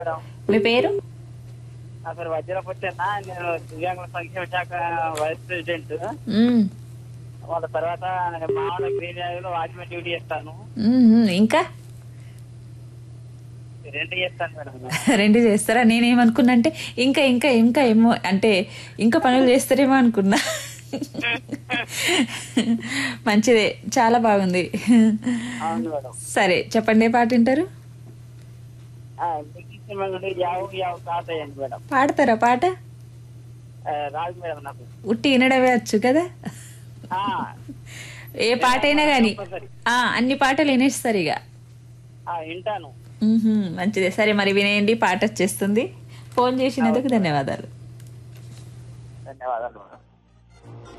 Madam మీ పేరు నా పేరు వజ్రపతి అన్న నేను దివ్యాంగుల సంక్షేమ శాఖ వైస్ ప్రెసిడెంట్ మ్మ్. వాళ్ళ తర్వాత మామూలు గ్రీన్ వ్యాలీలో వాచ్మెన్ డ్యూటీ చేస్తాను మ్మ్. ఇంకా రెండు చేస్తాను మేడం రెండు చేస్తారా నేనేమనుకున్నా అంటే ఇంకా ఇంకా ఇంకా ఏమో అంటే ఇంకా పనులు చేస్తారేమో అనుకున్నా మంచిదే చాలా బాగుంది అవును మేడం సరే చెప్పండి ఏ పాట వింటారు ఆ, మీకు ఇష్టమైన నుండి యావు యావు తాతయ్యండి మేడం పాడతారా పాట ఆ, రాదు మేడం నాకు ఉట్టి వినడమే వచ్చు కదా ఆ, ఏ పాట అయినా కానీ కంపల్సరీ. ఆ, అన్ని పాటలు వినేస్తారు ఇక ఆ, వింటాను మ్హూ, మంచిదే సరే మరి వినేయండి పాట వచ్చేస్తుంది ఫోన్ చేసినందుకు ధన్యవాదాలు ధన్యవాదాలు మేడం